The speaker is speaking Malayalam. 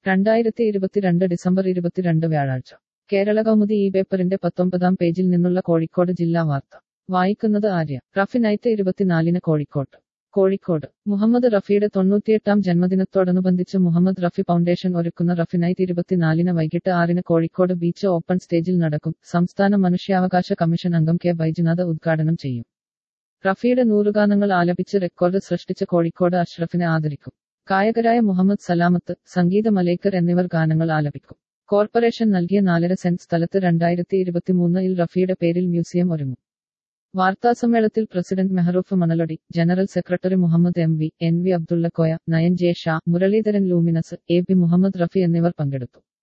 രണ്ടായിരത്തി ഇരുപത്തിരണ്ട് ഡിസംബർ ഇരുപത്തിരണ്ട് വ്യാഴാഴ്ച കേരള കൗമുദി ഈ പേപ്പറിന്റെ പത്തൊമ്പതാം പേജിൽ നിന്നുള്ള കോഴിക്കോട് ജില്ലാ വാർത്ത വായിക്കുന്നത് ആര്യ റഫി നൈറ്റ് ഇരുപത്തിനാലിന് കോഴിക്കോട്ട് കോഴിക്കോട് മുഹമ്മദ് റഫിയുടെ തൊണ്ണൂറ്റിയെട്ടാം ജന്മദിനത്തോടനുബന്ധിച്ച് മുഹമ്മദ് റഫി ഫൗണ്ടേഷൻ ഒരുക്കുന്ന റഫി നൈറ്റ് ഇരുപത്തിനാലിന് വൈകിട്ട് ആറിന് കോഴിക്കോട് ബീച്ച് ഓപ്പൺ സ്റ്റേജിൽ നടക്കും സംസ്ഥാന മനുഷ്യാവകാശ കമ്മീഷൻ അംഗം കെ ബൈജുനാഥ് ഉദ്ഘാടനം ചെയ്യും റഫിയുടെ നൂറുഗാനങ്ങൾ ആലപിച്ച് റെക്കോർഡ് സൃഷ്ടിച്ച കോഴിക്കോട് അഷ്റഫിനെ ആദരിക്കും ഗായകരായ മുഹമ്മദ് സലാമത്ത് സംഗീത മലേക്കർ എന്നിവർ ഗാനങ്ങൾ ആലപിക്കും കോർപ്പറേഷൻ നൽകിയ നാലര സെന്റ് സ്ഥലത്ത് രണ്ടായിരത്തി ഇരുപത്തിമൂന്നിൽ റഫിയുടെ പേരിൽ മ്യൂസിയം ഒരുങ്ങും വാർത്താസമ്മേളനത്തിൽ president Mehroof Manalady general secretary Muhammad M V N V Abdullakoya Nayan J Shah Muraleedharan Luminous A P Muhammad Rafi എന്നിവർ പങ്കെടുത്തു